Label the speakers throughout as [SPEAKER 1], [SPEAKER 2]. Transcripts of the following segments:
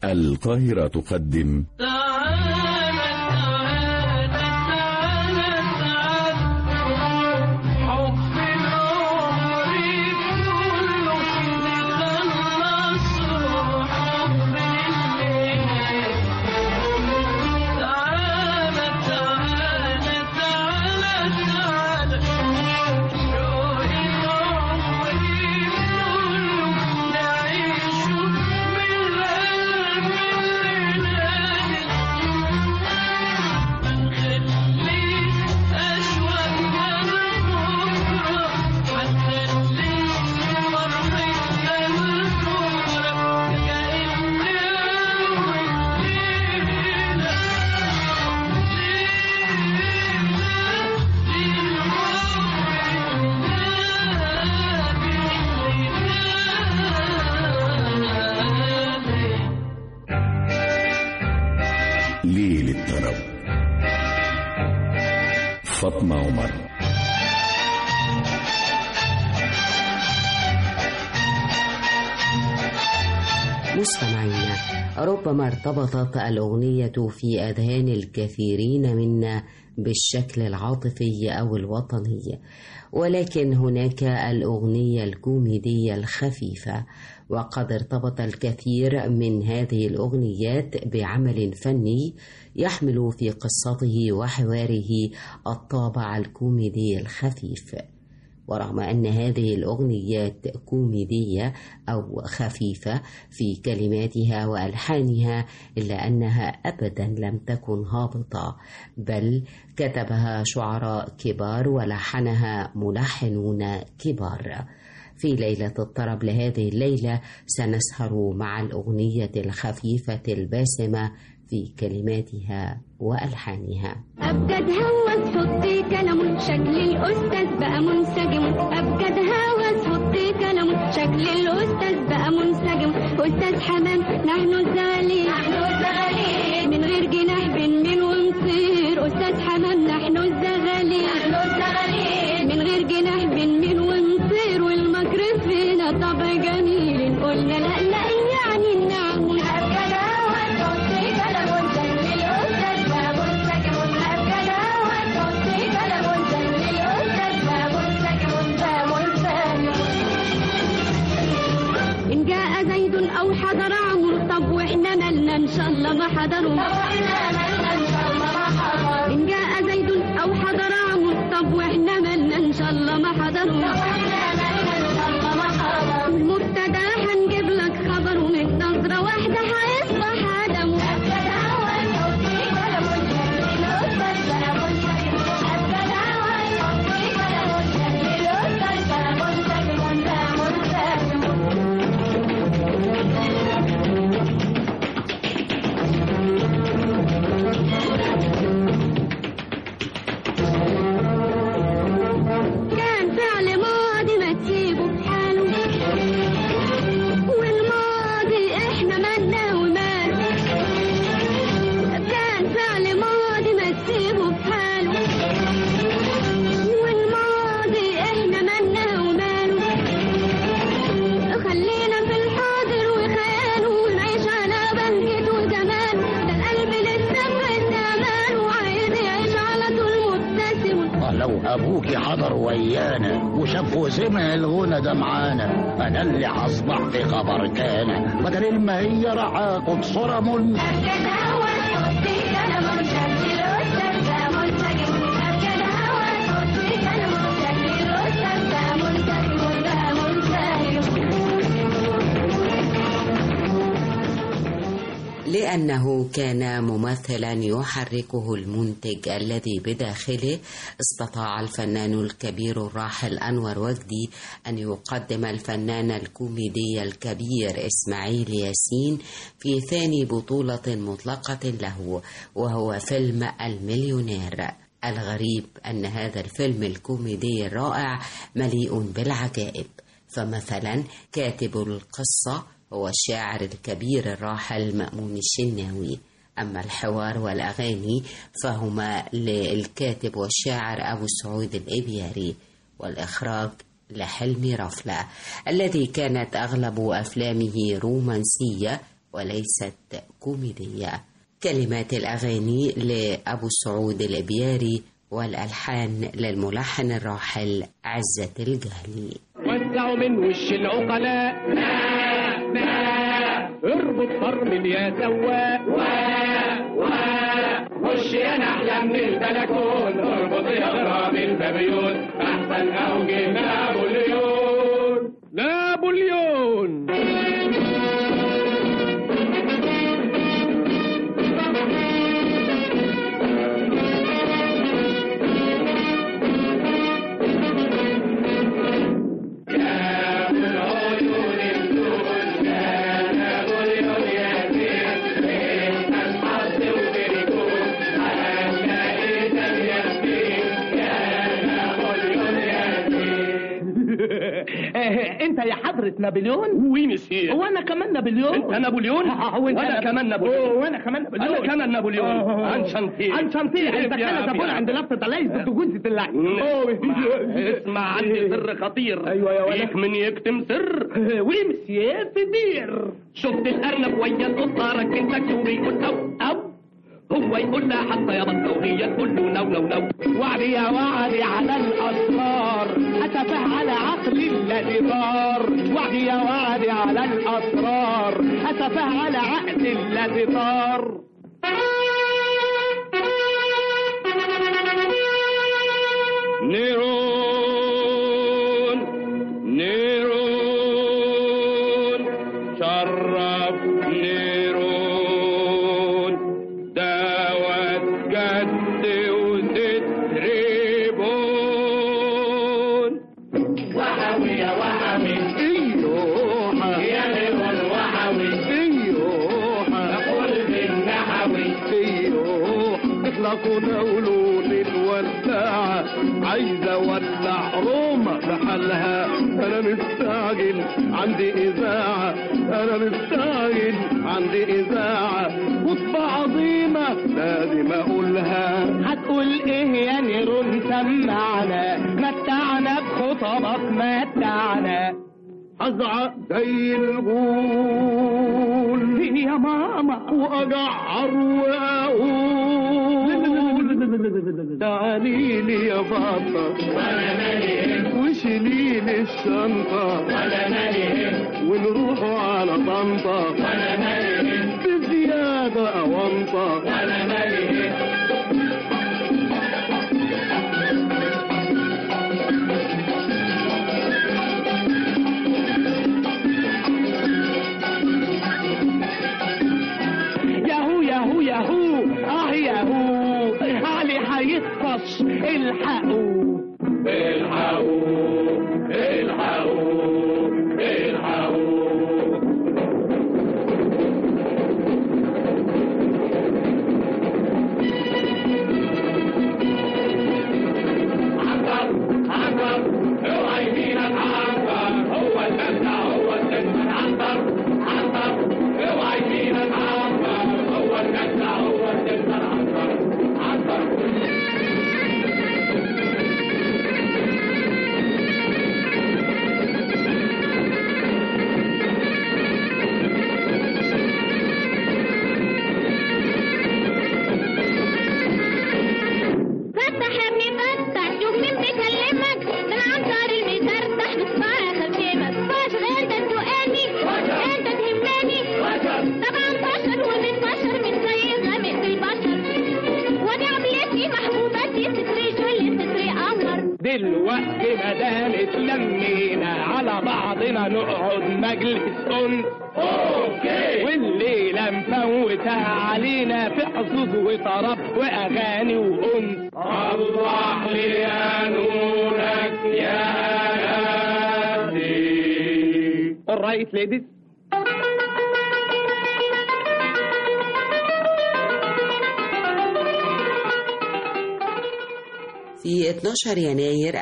[SPEAKER 1] القاهرة تقدم ليل الطرب فاطمة عمر
[SPEAKER 2] مستمعينا ربما ارتبطت الأغنية في أذهان الكثيرين منا بالشكل العاطفي أو الوطني ولكن هناك الأغنية الكوميدية الخفيفة وقد ارتبط الكثير من هذه الأغنيات بعمل فني يحمل في قصته وحواره الطابع الكوميدي الخفيف ورغم أن هذه الأغنيات كوميدية أو خفيفة في كلماتها وألحانها إلا أنها أبدا لم تكن هابطة بل كتبها شعراء كبار ولحنها ملحنون كبار في ليلة الطرب لهذه الليلة سنسهر مع الأغنية الخفيفة الباسمة في كلماتها وألحانها
[SPEAKER 3] أبجد هوس حطي كلام شكل الأستاذ بقى منسجم أبجد هوس حطي كلام شكل الأستاذ بقى منسجم أستاذ حمام نحن الزغالين نحن الزغالين من غير جناح بنميل ونطير أستاذ حمام نحن الزغالين نحن الزغالين من غير جناح بنميل ونطير والمكر فينا طبع جميل قلنا لا لا يعني نعم أبجد هوس حطي كلام شكل الأستاذ بقى منسجم أبجد هوس حطي كلام شكل الأستاذ بقى منسجم بقى منسجم إن جاء زيد أو حضر عمرو طب وإحنا مالنا إن شاء الله ما حضروا إن جاء زيد أو حضر عمرو طب وإحنا مالنا إن شاء الله ما حضروا مبتدا هنجيب لك خبر ومن نظرة واحدة هيصبح عدم كان فعل ماضي ما تسيبه بحاله والماضي احنا مالنا ومال كان فعل ماضي ما تسيبه بحاله والماضي احنا مالنا وماله خلينا في الحاضر وخياله ونعيش على بهجة وجمال ده القلب لسه في امان وعايز يعيش على طول مبتسم
[SPEAKER 4] لو ابوكي حضر ويانا وشاف وسمع الغنى ده معانا انا اللي هصبح في خبر كان بدل ما هي رعاكم صرم
[SPEAKER 2] لأنه كان ممثلا يحركه المنتج الذي بداخله استطاع الفنان الكبير الراحل أنور وجدي أن يقدم الفنان الكوميدي الكبير إسماعيل ياسين في ثاني بطولة مطلقة له وهو فيلم المليونير الغريب أن هذا الفيلم الكوميدي الرائع مليء بالعجائب فمثلا كاتب القصة هو الشاعر الكبير الراحل مأمون الشناوي أما الحوار والأغاني فهما للكاتب والشاعر أبو سعود الإبياري والإخراج لحلمي رفلة الذي كانت أغلب أفلامه رومانسية وليست كوميدية كلمات الأغاني لأبو سعود الإبياري والألحان للملحن الراحل عزة الجهلي
[SPEAKER 5] وزعوا من وش العقلاء لا لا اربط فرمل يا سواق وا وا خش يا نحلة من البلكون اربط يا غرام البابيون احسن اوجه نابليون نابليون
[SPEAKER 6] انت يا حضرة نابليون
[SPEAKER 5] وي مسير
[SPEAKER 6] هو انا كمان نابليون
[SPEAKER 5] انت نابليون
[SPEAKER 6] وانت
[SPEAKER 5] وانا
[SPEAKER 6] ناب-
[SPEAKER 5] كمان نابليون
[SPEAKER 6] وانا كمان نابليون
[SPEAKER 5] انا كمان نابليون عن شنطير
[SPEAKER 6] عن شنطير انت كان زبون عند لفة علايز ضد جوزة اللحم
[SPEAKER 5] اسمع عندي سر خطير
[SPEAKER 6] أيوة يا ولد.
[SPEAKER 5] فيك من يكتم سر
[SPEAKER 6] وي مسير كبير
[SPEAKER 5] شفت الارنب ويا القطه ركنتك وبيقول او او هو يقول لها حتى يا بطه وهي تقول له نو نو نو
[SPEAKER 6] وعدي يا وعدي على الاسرار اتفه على عقلي الذي طار وعدي يا وعدي على الاسرار اتفه على عقلي الذي طار
[SPEAKER 5] نيرون نيرون شرف نيرون دعوة جد وتتربون وحوي يا وحوي
[SPEAKER 6] ايوه
[SPEAKER 5] يا نيرون وحوي
[SPEAKER 6] ايوه
[SPEAKER 5] أقول بالنحوي
[SPEAKER 6] ايوه اطلقوا دولون الوداعة عايزة ولع روما بحالها انا مستعجل عندي اذاعة انا مستعجل عندي اذاعة خطبة عظيمة لازم اقولها هتقول ايه يا نيرون سمعنا متعنا بخطبك متعنا ازعق زي الغول يا ماما واجعر واقول تعالي لي يا بابا
[SPEAKER 5] وأنا مالي
[SPEAKER 6] وشيلي لي الشنطة
[SPEAKER 5] وأنا مالي
[SPEAKER 6] ونروح على طنطا
[SPEAKER 5] وأنا مالي
[SPEAKER 6] بزيادة أونطة
[SPEAKER 5] وأنا مالي
[SPEAKER 6] ياهو ياهو ياهو اه ياهو علي هيطفش الحقوا
[SPEAKER 5] الحقوا الحقوا الحقوا عنتر عنتر اوعى يمينك عنتر هو المبدع هو السجن عنتر عنتر اوعى يمينك عنتر هو المبدع هو السجن عنتر عنتر
[SPEAKER 3] فتح يا ابني فتح شوف مين بيكلمك ده العنتر المسرسح بصباع خشمك بشر انت تسوقاني انت تهماني طبعا بشر ومن بشر من زي غامق في البشر ودي عملتي محبوبتي ستري شل ستري قمر
[SPEAKER 6] دلوقتي ما دام اتلمينا على بعضنا نقعد مجلس انس
[SPEAKER 5] اوكي
[SPEAKER 6] والليلة مفوتها علينا في حظوظ وطرب واغاني وانس
[SPEAKER 5] الله لي يا نورك يا نادي
[SPEAKER 6] alright ladies
[SPEAKER 2] في 12 يناير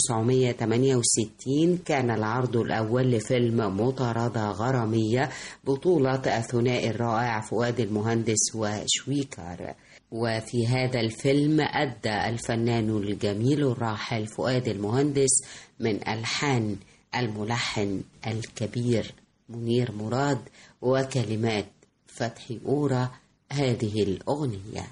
[SPEAKER 2] 1968 كان العرض الأول لفيلم مطاردة غرامية بطولة الثنائي الرائع فؤاد المهندس وشويكار وفي هذا الفيلم أدى الفنان الجميل الراحل فؤاد المهندس من ألحان الملحن الكبير منير مراد وكلمات فتحي أورا هذه الأغنية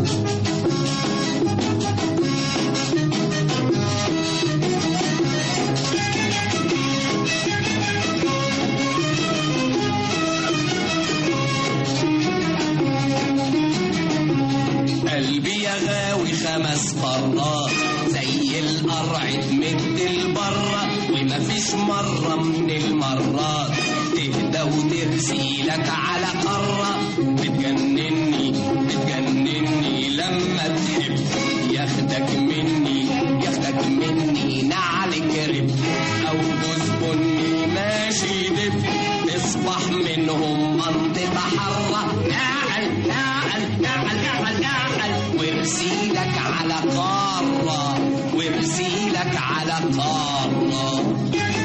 [SPEAKER 7] قلبي يا غاوي خمس مرات زي القرع تمد البرة ومفيش مرة من المرات تهدى وترسي لك على قارة بتجنني بتجنني لما تحب ياخدك مني ياخدك مني نعل كرب او جوز بني ماشي دب تصبح منهم منطقة حرة نعل نعل نعل نعل نعل وارسيلك على قارة وارسيلك على قارة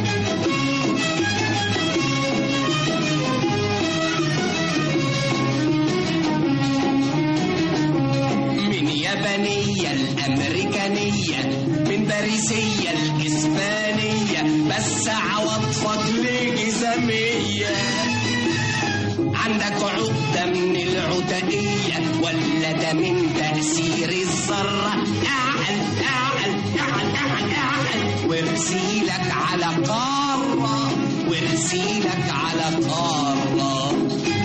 [SPEAKER 7] من يابانية الأمريكانية من باريسية الإسبانية بس عواطفك لجزامية عندك عقدة من العتقية ولا ده من تأثير الذرة أعل أعل أعل أعل أعل وارسيلك على قارة وارسيلك على قارة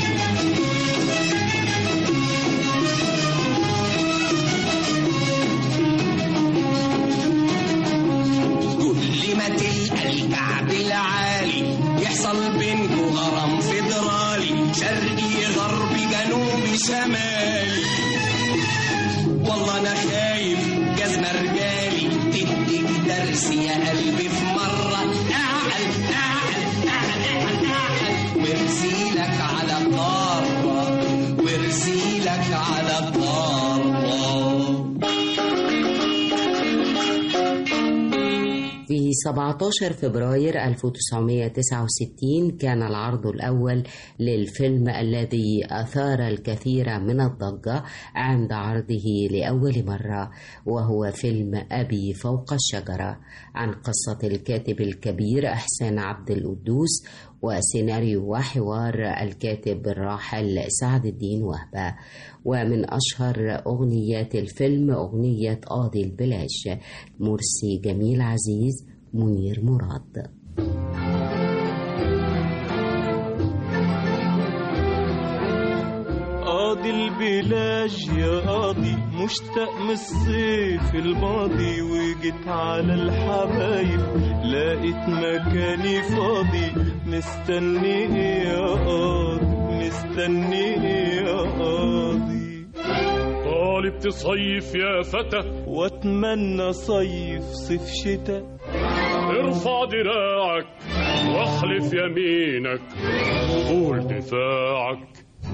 [SPEAKER 7] كل ما تلقى الكعب العالي يحصل بينكو غرام فيدرالي شرقي غربي جنوبي شمالي والله انا خايف جزمة رجالي تديك درس يا قلبي في مرة اعقل اعقل اعقل اعقل اعقل وارسيلك على قارة وارسيلك على قارة
[SPEAKER 2] في 17 فبراير 1969 كان العرض الأول للفيلم الذي أثار الكثير من الضجة عند عرضه لأول مرة وهو فيلم أبي فوق الشجرة عن قصة الكاتب الكبير إحسان عبد القدوس وسيناريو وحوار الكاتب الراحل سعد الدين وهبة ومن أشهر أغنيات الفيلم أغنية قاضي البلاش مرسي جميل عزيز منير مراد
[SPEAKER 8] قاضي البلاج يا قاضي مشتاق من الصيف الماضي وجيت على الحبايب لقيت مكاني فاضي مستني إيه يا قاضي مستني إيه يا قاضي
[SPEAKER 9] طالب تصيف يا فتى
[SPEAKER 8] واتمنى صيف صيف شتاء
[SPEAKER 9] ارفع دراعك واحلف يمينك وقول دفاعك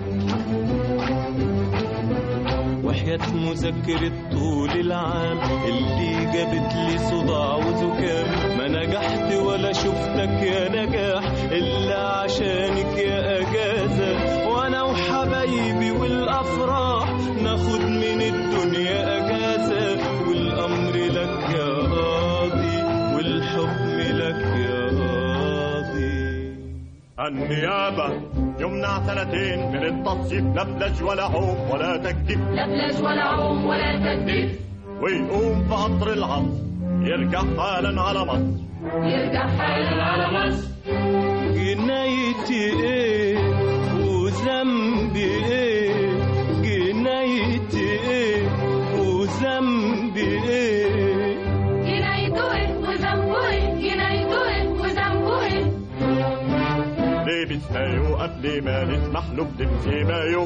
[SPEAKER 8] وحياة مذاكرة طول العام اللي جابت لي صداع وزكام ما نجحت ولا شفتك يا نجاح إلا عشانك يا أجازة وأنا وحبايبي والأفراح ناخد من الدنيا أجازة والأمر لك يا قاضي والحكم لك يا قاضي
[SPEAKER 10] النيابة يمنع سنتين من التصيف لبلج ولا عوم ولا تكتيف
[SPEAKER 11] لبلج ولا عوم ولا تكتيف
[SPEAKER 10] ويقوم في قطر العصر يرجع حالا على مصر
[SPEAKER 11] يرجع حالا على مصر
[SPEAKER 8] جنايتي ايه وذنبي ايه جنايتي ايه وذنبي ايه
[SPEAKER 11] جنايته ايه وذنبه ايه جنايته ايه وذنبه ايه
[SPEAKER 10] لابس مايو قبل ما نسمح له بلبس مايو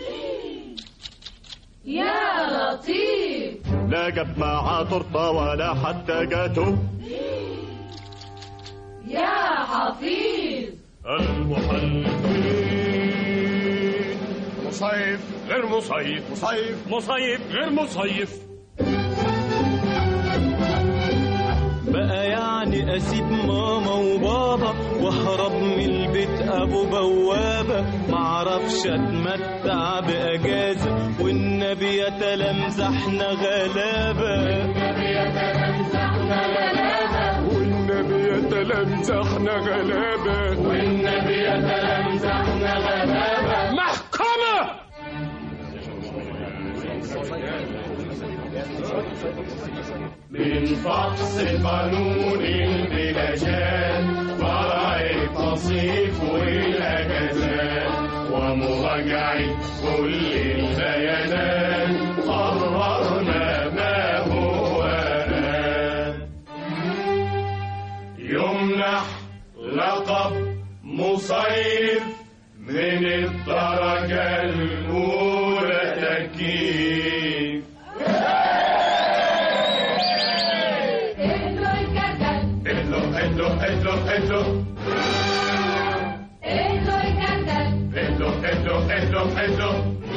[SPEAKER 11] يا لطيف
[SPEAKER 10] لا جاب معاه تورته ولا حتى جاتو
[SPEAKER 11] يا حفيظ
[SPEAKER 9] المحلفين
[SPEAKER 10] مصيف
[SPEAKER 9] غير مصيف
[SPEAKER 10] مصيف
[SPEAKER 9] مصيف غير مصيف
[SPEAKER 8] بقى يعني اسيب ماما وبابا واهرب من البيت ابو بوابه معرفش اتمتع باجازه والنبي يتلمزحنا غلابه
[SPEAKER 9] والنبي يتلمزحنا غلابة
[SPEAKER 11] والنبي يتلمزحنا غلابة
[SPEAKER 9] محكمة من فحص قانون البلاشات ورع التصيف والأجازات ومراجعة كل البيانات قررنا ما هو آن يمنح لقب مصيف من الدرجة الأولى تكييف
[SPEAKER 11] اهدوا الكسل
[SPEAKER 9] اهدوا اهدوا اهدوا اهدوا
[SPEAKER 11] اهدوا الكسل
[SPEAKER 9] اهدوا اهدوا اهدوا اهدوا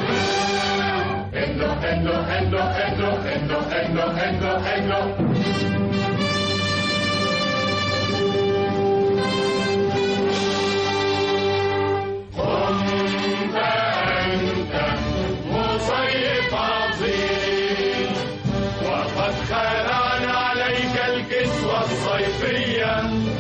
[SPEAKER 9] اهدوا اهدوا اهدوا اهدوا اهدوا اهدوا اهدوا اهدوا كنت أنت مصيف عظيم وقد خلعنا عليك الكسوة الصيفية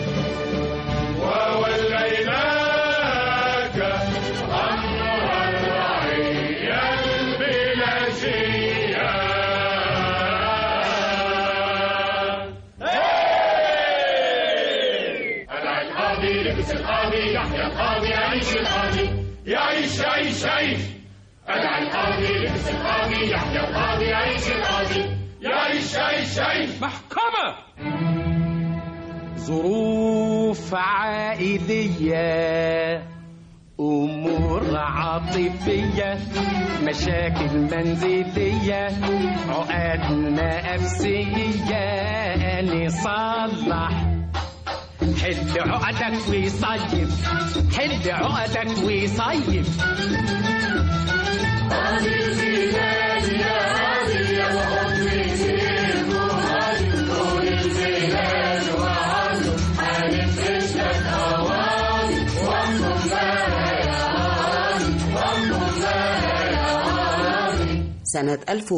[SPEAKER 9] ووليناك أمر الرعية البلاشية أنا القاضي لبس القاضي يحيى القاضي يعيش القاضي يعيش يعيش يعيش أنا القاضي لبس القاضي يحيى القاضي يعيش القاضي يعيش يعيش يعيش
[SPEAKER 6] محكمة ظروف عائلية أمور عاطفية مشاكل منزلية عقد نفسية نصلح حل عقدك وصيف حل عقدك وصيف
[SPEAKER 2] سنة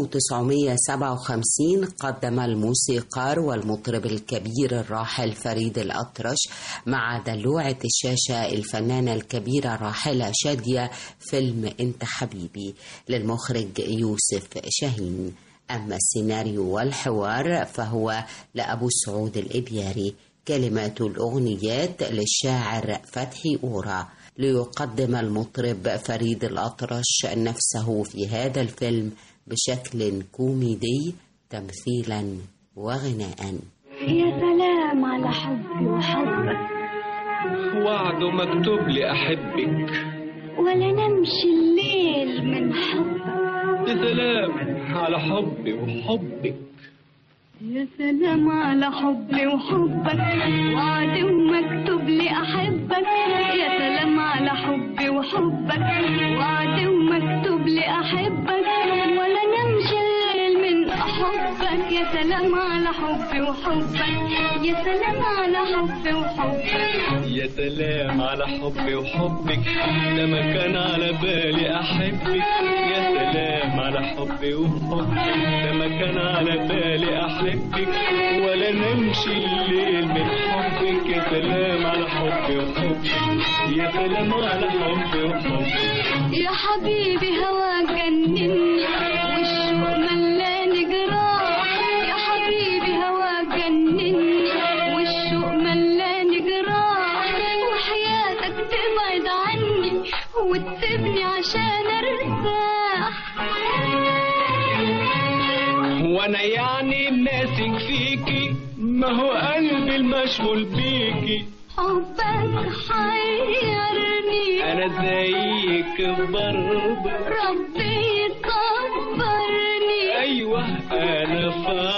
[SPEAKER 2] 1957 قدم الموسيقار والمطرب الكبير الراحل فريد الأطرش مع دلوعة الشاشة الفنانة الكبيرة الراحلة شادية فيلم أنت حبيبي للمخرج يوسف شاهين أما السيناريو والحوار فهو لأبو سعود الإبياري كلمات الأغنيات للشاعر فتحي أورا ليقدم المطرب فريد الأطرش نفسه في هذا الفيلم بشكل كوميدي تمثيلا وغناء
[SPEAKER 3] يا سلام على حبي وحبك
[SPEAKER 8] وعد مكتوب لي أحبك
[SPEAKER 3] ولا نمشي الليل من حبك
[SPEAKER 8] يا سلام على حبي وحبك
[SPEAKER 3] يا سلام على حبي وحبك وعد ومكتوب لي احبك يا سلام على حبي وحبك وعد ومكتوب لي احبك ولا نمشي الليل من حبك يا سلام على حبي وحبك يا سلام على حبي وحبك
[SPEAKER 8] يا سلام على حبي وحبك ده ما كان على بالي أحبك يا سلام على حبي وحبك ده ما كان على بالي أحبك ولا نمشي الليل من حبك يا سلام على حبي وحبك يا سلام على حبي وحبك
[SPEAKER 3] يا حبيبي هواك جنني والشوق ملاني جراح يا حبيبي هواك جنني والشوق ملاني جراح وحياتك تبعد عني وتسيبني عشان ارتاح
[SPEAKER 8] وانا يعني ماسك فيكي ما هو قلبي المشغول بيكي
[SPEAKER 3] حبك حيرني
[SPEAKER 8] انا زيك برضه
[SPEAKER 3] ربي يصبرني
[SPEAKER 8] ايوه انا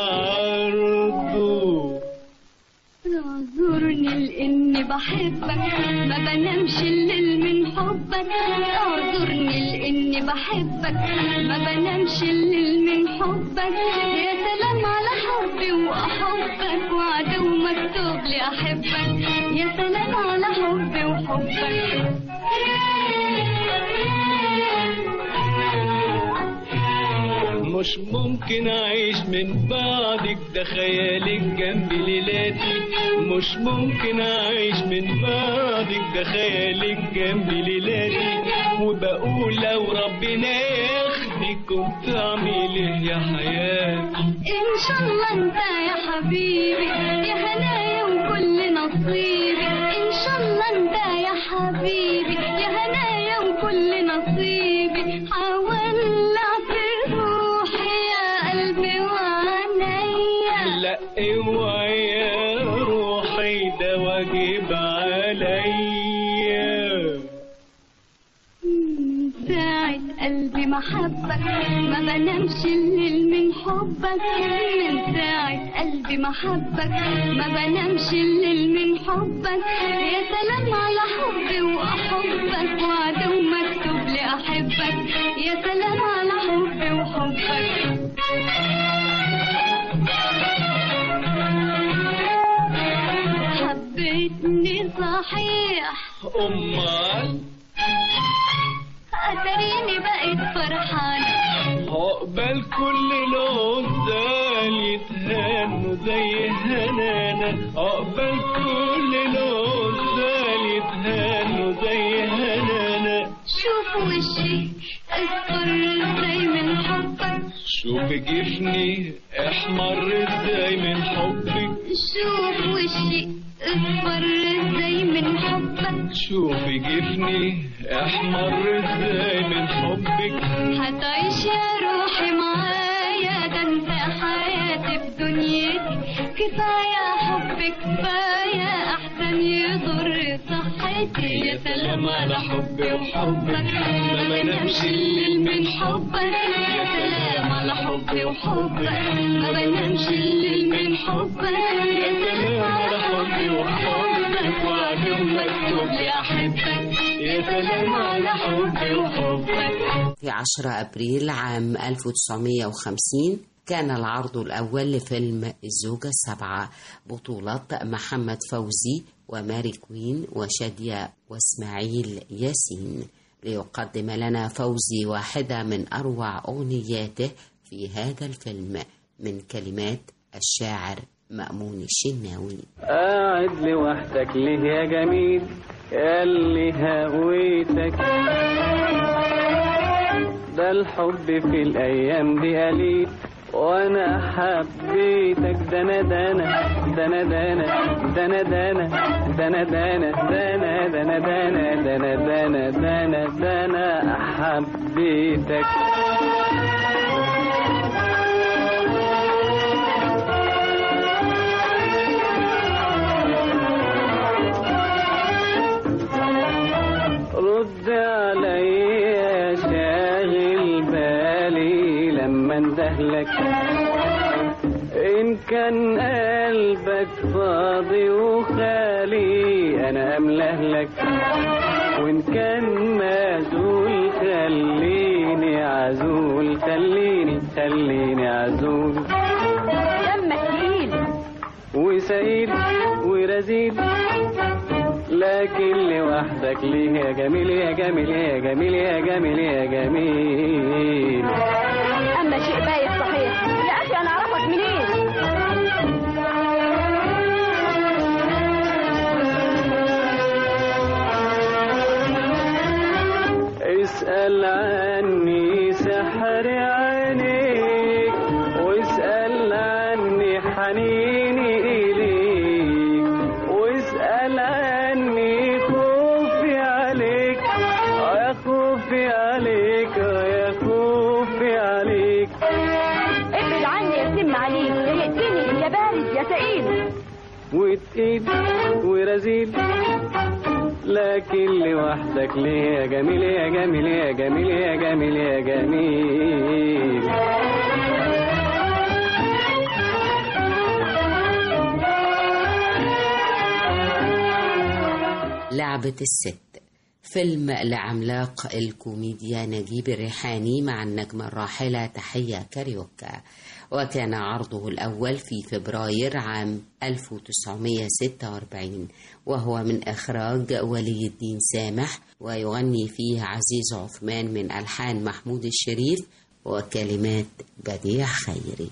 [SPEAKER 8] فرضه
[SPEAKER 3] اعذرني لاني بحبك ما بنامش الليل من حبك اعذرني لاني بحبك ما بنامش الليل من حبك يا سلام على حبي واحبك وعدو مكتوب لي احبك يا سلام على حبي وحبك
[SPEAKER 8] مش ممكن اعيش من بعدك ده خيالك جنب ليلاتي مش ممكن اعيش من بعدك ده خيالك جنب ليلاتي وبقول لو ربنا ياخد بيكم تعمل ايه يا حياتي
[SPEAKER 3] ان شاء الله انت يا حبيبي يا هنايا وكل نصيبي ان شاء الله انت يا حبيبي يا هنايا وكل نصيبي حولع في روحي يا قلبي وعينيا
[SPEAKER 8] لا اوعي يا روحي ده واجب عليا
[SPEAKER 3] ساعة قلبي محبك ما بنامش الليل من حبك من ساعة قلبي محبك ما بنامش الليل من حبك يا سلام على حبي وأحبك وعد ومكتوب لي أحبك يا سلام على حبي وحبك حبيتني صحيح
[SPEAKER 8] امال
[SPEAKER 3] أتريني بقيت فرحانة
[SPEAKER 8] عقبال كل العزال يتهانوا زي هنانا عقبال كل العزال يتهانوا زي هنانا
[SPEAKER 3] شوف وشي اصفر ازاي من حبك
[SPEAKER 8] شوف جفني احمر ازاي من حبك
[SPEAKER 3] شوف وشي اصفر ازاي من حبك
[SPEAKER 8] شوف جفني احمر ازاي من حبك
[SPEAKER 3] هتعيش يا روحي معايا ده انت حياتي في دنيتي كفاية حب كفاية احسن يضر صحتي يا سلام على حبي وحبك ما بنامش الليل من حبك يا سلام على حبي وحبك ما بنامش الليل من حبك يا سلام على حبي وحبك وعد مكتوب لي احبك يا سلام على حبي وحبك
[SPEAKER 2] في 10 أبريل عام 1950 كان العرض الأول لفيلم الزوجة السبعة بطولة محمد فوزي وماري كوين وشادية واسماعيل ياسين ليقدم لنا فوزي واحدة من أروع أغنياته في هذا الفيلم من كلمات الشاعر مأمون الشناوي
[SPEAKER 12] قاعد لوحدك ليه يا جميل اللي هويتك ده الحب في الايام دي قليل وانا حبيتك دنا دنا دنا دنا دنا دنا دنا دنا دنا دنا دنا دنا دنا دنا دنا حبيتك رد عليا شاغل بالي لما اندهلك ان كان قلبك فاضي وخالي انا املهلك وان كان معزول خليني عزول خليني خليني عزول
[SPEAKER 3] دمك تقيل
[SPEAKER 12] وسعيد ورزيد لكن لوحدك ليه يا جميل يا جميل يا جميل يا جميل يا جميل
[SPEAKER 3] اما شيء بايت صحيح يا اخي انا اعرفك منين
[SPEAKER 12] اسأل عني سحر عينيك واسأل عني حنيني إليك واسأل عني خوفي عليك يا خوفي عليك يا خوفي عليك
[SPEAKER 3] ابعد عني يا سم عليك ضايقتني يا بارد يا تقيل
[SPEAKER 12] وتقيل ورزيل لكن لوحدك ليه يا جميل يا جميل يا جميل يا جميل يا جميل
[SPEAKER 2] لعبة الست فيلم لعملاق الكوميديا نجيب الريحاني مع النجمة الراحلة تحية كاريوكا وكان عرضه الأول في فبراير عام 1946 وهو من إخراج ولي الدين سامح ويغني فيه عزيز عثمان من ألحان محمود الشريف وكلمات بديع خيري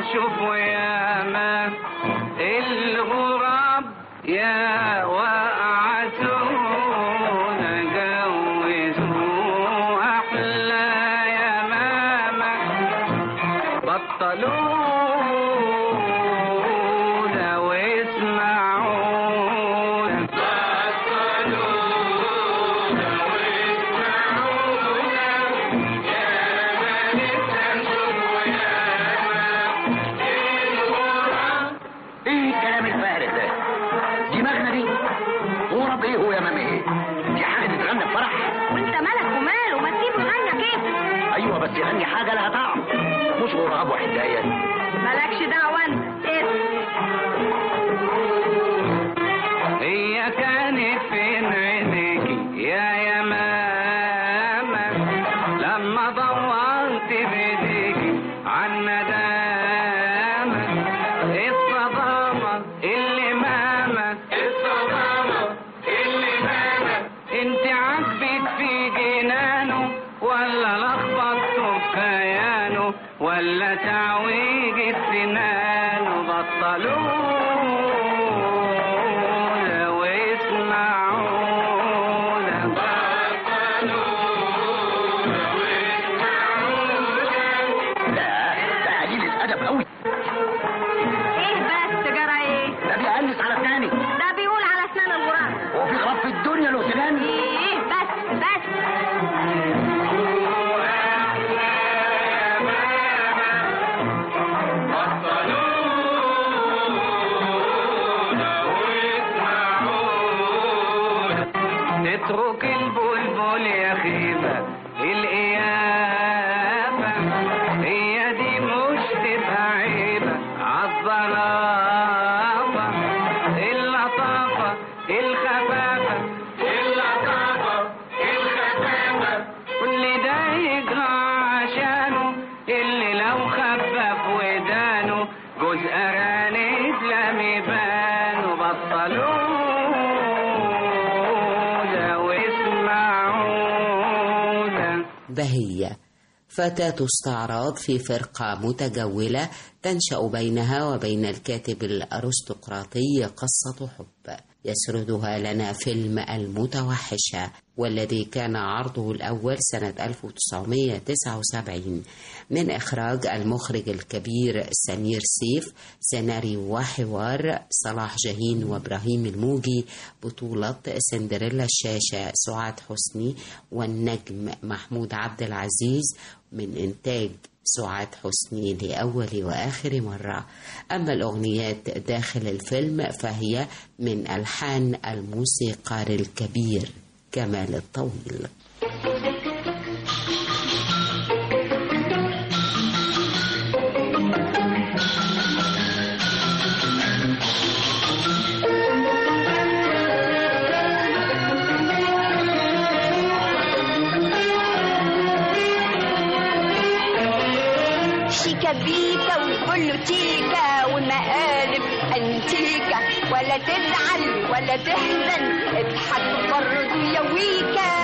[SPEAKER 12] شوفوا يا ما الغراب يا وقعتونا جوزوا أحلى يا ماما بطلونا واسمعونا بطلونا واسمعونا يا ما نفسنا نشوفوا يا
[SPEAKER 4] ايه الكلام الفارغ ده دماغنا دي ورب ايه هو يا مامي ايه دي حاجه تتغنى بفرح
[SPEAKER 13] وانت مالك وماله ما تسيبه يغنى كيف
[SPEAKER 4] ايوه بس يغني حاجه لها طعم مش غراب وحدايه
[SPEAKER 13] مالكش دعوه انت
[SPEAKER 12] هي كانت فين عينيكي يا يا ماما لما دورت بايديكي عن ندامة الصدامة اللي ماما الصدامة اللي ماما انت عاجبك في جنانه ولا لخبطته في كيانه ولا تعويج سنانه بطلونا واسمعونا بطلونا
[SPEAKER 4] لا ده قليل الادب قوي
[SPEAKER 13] ايه بس جرى ايه
[SPEAKER 4] ده بيقلس على الثاني
[SPEAKER 13] ده بيقول على اسنان الغراب
[SPEAKER 4] هو في غراب في الدنيا له سنان
[SPEAKER 13] ايه بس بس
[SPEAKER 12] اترك البلبل يا خيبة القيافة هي دي مش تبقى عيبة عالظلافة اللطافة الخفافة اللطافة الخفافة كل ده يجرى عشانه اللي لو خفف ودانه جوز أرانب لم يبانوا بطلونا واسمعونا
[SPEAKER 2] بهية فتاة استعراض في فرقة متجولة تنشأ بينها وبين الكاتب الأرستقراطي قصة حب يسردها لنا فيلم المتوحشة والذي كان عرضه الأول سنة 1979 من إخراج المخرج الكبير سمير سيف سيناريو وحوار صلاح جاهين وإبراهيم الموجي بطولة سندريلا الشاشة سعاد حسني والنجم محمود عبد العزيز من إنتاج سعاد حسني لأول وآخر مرة أما الأغنيات داخل الفيلم فهي من ألحان الموسيقار الكبير كمال الطويل
[SPEAKER 3] شيكا بيكا وكله تيكا والمقالب انتيكا ولا تزعل ولا تحزن اضحك برضه يا ويكا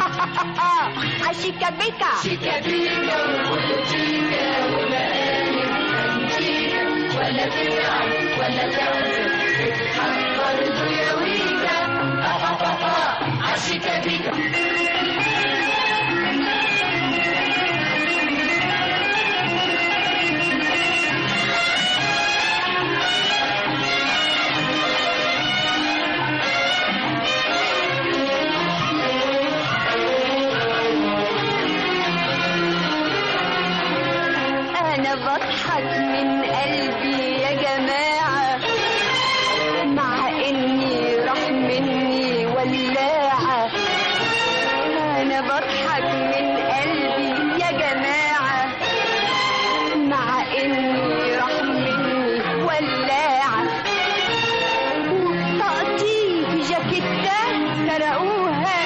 [SPEAKER 3] عشيكا بيكا شيكا بيكا وكله تيكا والمقالب انتيكا ولا تزعل ولا تحزن اضحك برضه يا ويكا عشيكا بيكا أنا بضحك من قلبي يا جماعة مع إني راح مني ولاعة أنا بضحك من قلبي يا جماعة مع إني راح مني ولاعة وطاقتي جاكيتة سرقوها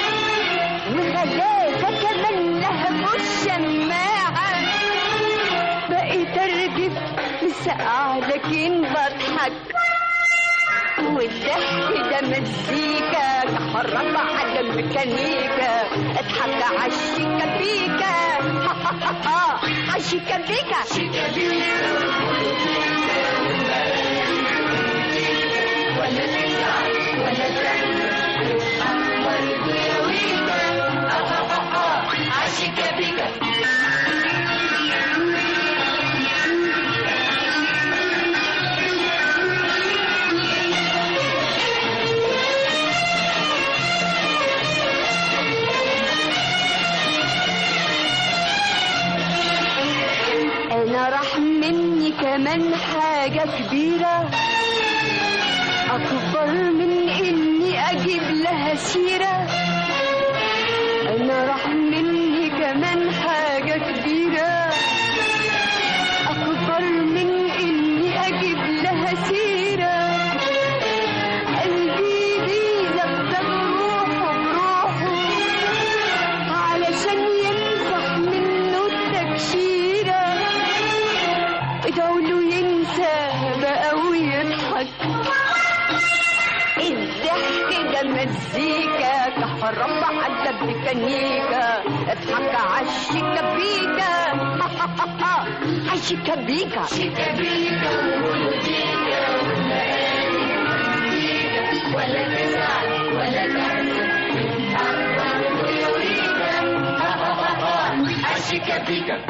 [SPEAKER 3] وغلابة كمان لهبوا الشماعة بقيت ارجف مسقع لكن بضحك والضحك ده مزيكا كحرك على الميكانيكا اضحك عالشيكا بيكا عالشيكا بيكا شيكا بيكا كمان حاجة كبيرة أكبر من إني أجيب لها سيرة أنا راح مني كمان حاجة كبيرة أكبر من إني أجيب لها سيرة قلبي دي لابسة بروحه بروحه علشان يمسح منه التكشيرة ادعوا له ينساها بقى ويضحك الضحك ده مزيكا كهربا على الميكانيكا اضحك عالشيكا بيكا عالشيكا بيكا شيكا بيكا ولا تزعل ولا تحزن الله يريك عالشيكا بيكا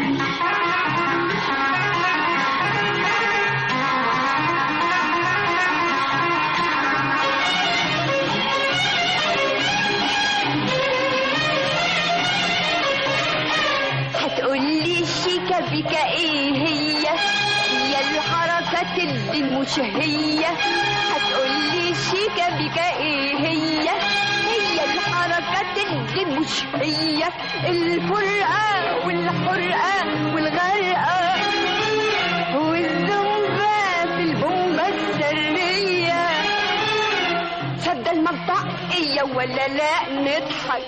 [SPEAKER 3] هتقولي شيكا بيكا ايه هي هي الحركات اللي مش هي هتقولي شيكا بيكا ايه هي هي الحركات اللي مش هي الفرقة والحرقة والغرقة والزنبة في البومبة السرية صد المنطقية ولا لا نضحك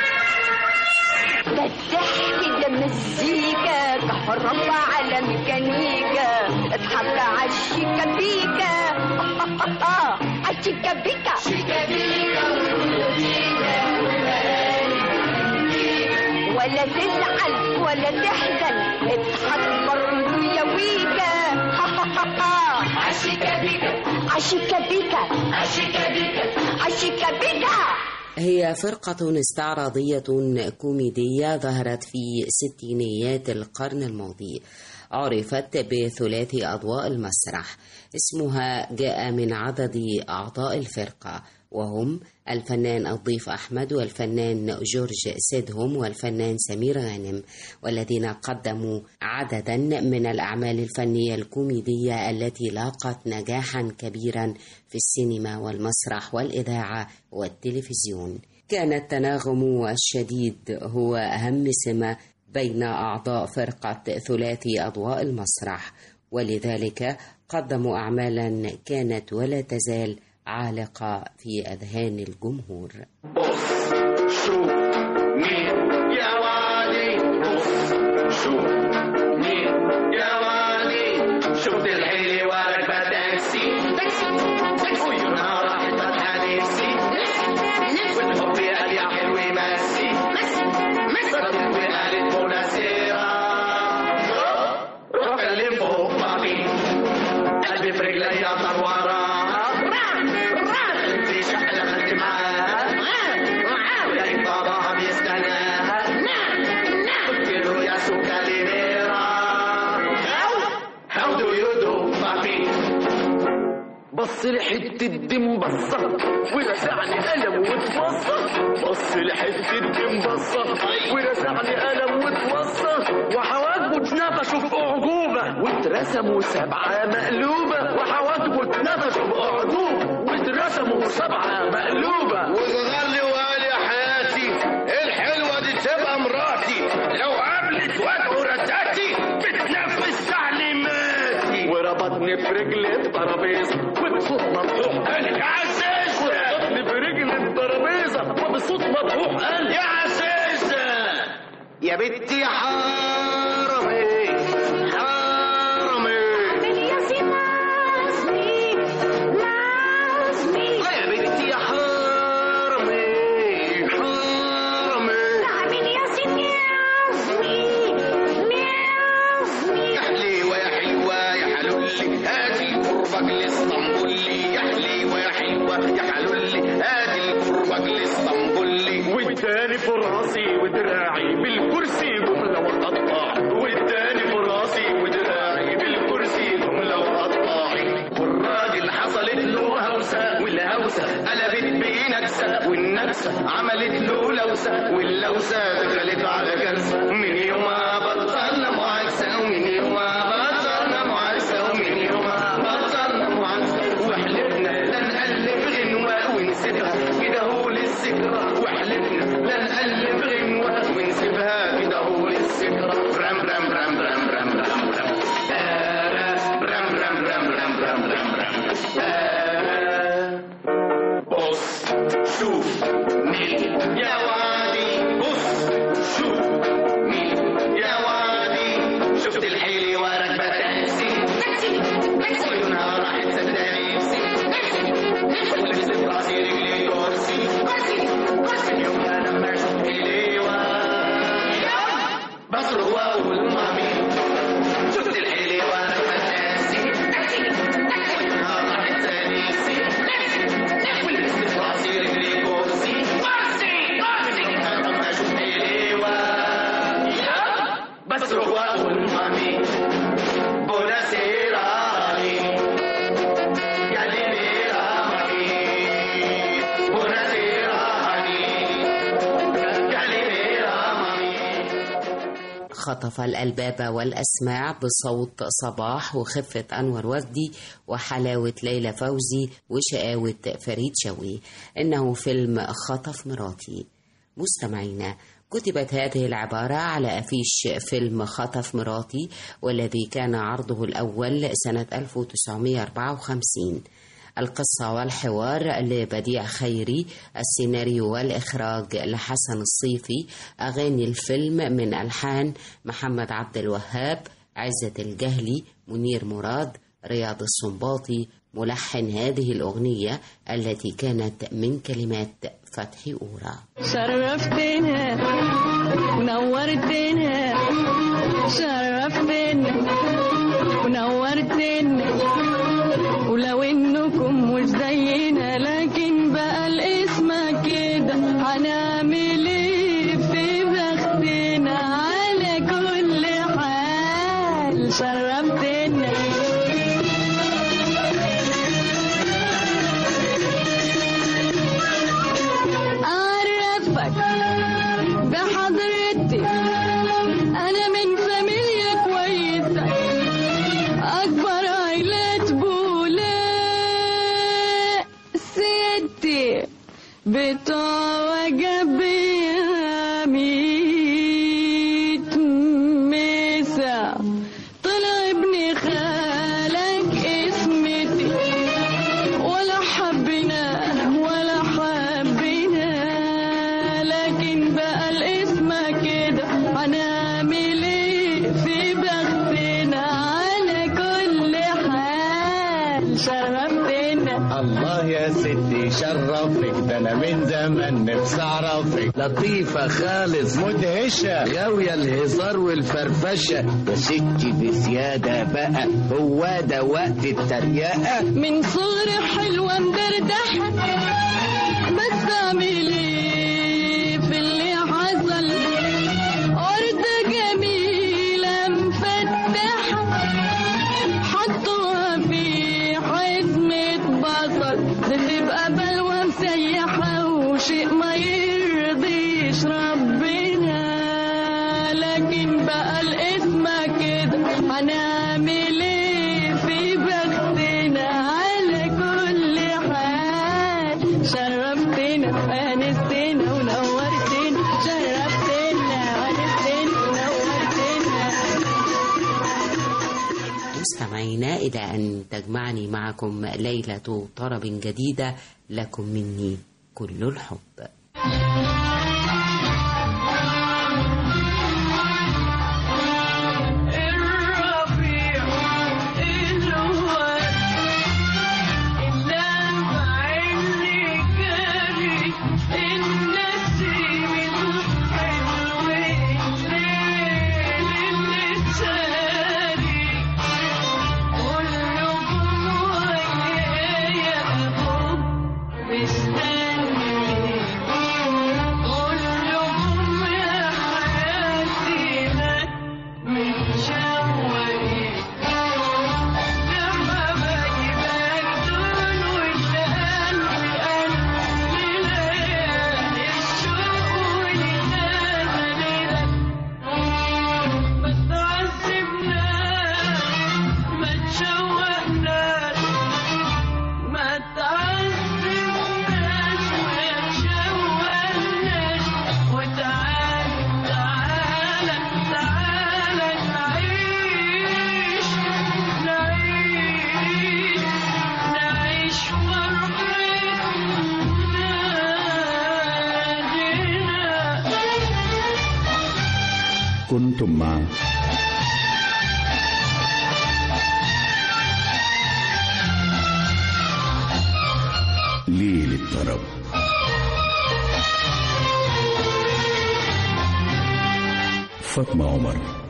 [SPEAKER 3] ده الضحك ده مزيكا كهربا على ميكانيكا اضحك عالشيكا بيكا عالشيكا بيكا شيكا بيكا ولا تزعل ولا تحزن اضحك برضه يا ويكا عالشيكا بيكا عالشيكا بيكا عالشيكا بيكا عالشيكا بيكا
[SPEAKER 2] هي فرقة استعراضية كوميدية ظهرت في ستينيات القرن الماضي عرفت بثلاثي أضواء المسرح اسمها جاء من عدد أعضاء الفرقة وهم الفنان الضيف أحمد والفنان جورج سيدهم والفنان سمير غانم والذين قدموا عددا من الأعمال الفنية الكوميدية التي لاقت نجاحا كبيرا في السينما والمسرح والإذاعة والتلفزيون كان التناغم الشديد هو أهم سمة بين أعضاء فرقة ثلاثي أضواء المسرح ولذلك قدموا أعمالا كانت ولا تزال عالقة في أذهان الجمهور
[SPEAKER 14] شوف مين يا وادي بص شوف مين يا وادي شفت الحيلة وراكبة تاكسي تاكسي ويونا راحت فاتحة نفسي والحب قال يا حلوة مسي صدقت وقالت مناسيرة روح اللي فوق مامي قلبي في رجلي طار وراها انتي شحلة خدت معاها ولقيت باباها بيستناها قلت له يا سوكا لينيرا How do you do, papi? بص لحتة دم بصة ورزعني قلم واتوصى بص لحتة دم بصة ورزعني قلم واتوصى وحواجبه اتنفشوا في أعجوبة واترسموا سبعة مقلوبة وحواجبه اتنفشوا في أعجوبة واترسموا سبعة مقلوبة
[SPEAKER 15] وصغرلي وقال يا حياتي الحلوة دي تبقى مراتي لو قابلت وجهه رتاتي بتنفذ تعليماتي
[SPEAKER 14] وربطني في رجل الترابيزة وبصوت مفتوح قال يا عزيزة وربطني في رجل الترابيزة وبصوت مفتوح قال
[SPEAKER 15] يا عزيزة يا بنتي حرمي حرمي
[SPEAKER 3] يا سي نازلي نازلي
[SPEAKER 15] يا بنتي يا حرمي حرمي
[SPEAKER 3] تعمل يا سي نازلي نازلي
[SPEAKER 15] يا حليوة يا حلوة يا حلولي هاتي قربك لاسطنبولي يا حليوة يا حلوة يا حلولي هاتي قربك لاسطنبولي
[SPEAKER 14] والتاني في راسي ودراعي بالكرسي جملة وقطع والتاني في راسي ودراعي بالكرسي جملة وقطع
[SPEAKER 15] والراجل حصلت له هوسة والهوسة قلبت بيه نكسة والنكسة عملت له لوسة واللوسة دخلت على كارثة من يوم ما بطلنا معاكسة ومن يوم ما بطلنا معاكسة
[SPEAKER 14] رم رم رم رم آه. بص شوف مين يا وادي بص شوف مين يا وادي شفت الحيلي وراك بتنسي عيونها راحت صدقني ولبست راسي رجلي كرسي اليوم انا لما اشوف حليوة بصرخ واقول مامي شفت الحيلي وراك بتنسي عيونها راحت تنسي ولبست راسي رجلي كرسي اليوم انا لما اشوف حليوة بصرخ واقول مامي Buonasera, Gallinera, Buonasera, Gallinera,
[SPEAKER 2] خطف الألباب والأسماع بصوت صباح وخفة أنور وفدي وحلاوة ليلى فوزي وشقاوة فريد شوقي إنه فيلم خطف مراتي مستمعينا كتبت هذه العبارة على أفيش فيلم خطف مراتي والذي كان عرضه الأول سنة 1954 القصة والحوار لبديع خيري السيناريو والإخراج لحسن الصيفي أغاني الفيلم من ألحان محمد عبد الوهاب عزة الجهلي منير مراد رياض السنباطي ملحن هذه الأغنية التي كانت من كلمات فتحي أورا
[SPEAKER 16] شرفتنا ونورتنا شرفتنا ونورتنا ولو انكم مش زينا لكن بقى الاسم كده هنعمل ايه في بختنا على كل حال شرفتنا أعرفك بحضرتي أنا من فاميليا كويسة أكبر عائلات بولاء ستي بتوع وجب ميت مسا طلع ابن خالك اسمتي ولا حبنا ولا حبنا لكن بقى الاسم كده هنعمل ايه في بختنا على كل حال شرفتنا
[SPEAKER 4] الله يا ستي شرفك ده انا من زمان نفسي اعرفك لطيفة خالص مدهشة غاوية الهزار والفرفشة يا ستي بزيادة بقى هو ده وقت التريقة
[SPEAKER 16] من صغري حلوة مدردحة بس اعمل ايه في اللي حصل وردة جميلة مفتحة حطوها في حزمة بصل بتبقى بلوى مسيحة وشيء ما يرضيش ربنا لكن بقى الاسم كده هنعمل ايه في بختنا على كل حال شرفتنا وانستنا ونورتنا شرفتنا وانستنا ونورتنا
[SPEAKER 2] مستمعينا إلى أن تجمعني معكم ليلة طرب جديدة لكم مني كل الحب
[SPEAKER 16] الربيع الواد اللمع اللي جاري النسيم الحلو الليل اللي ساري كلكم ويايا الحب مستني
[SPEAKER 1] كنتم مع ليل الطرب فاطمة عمر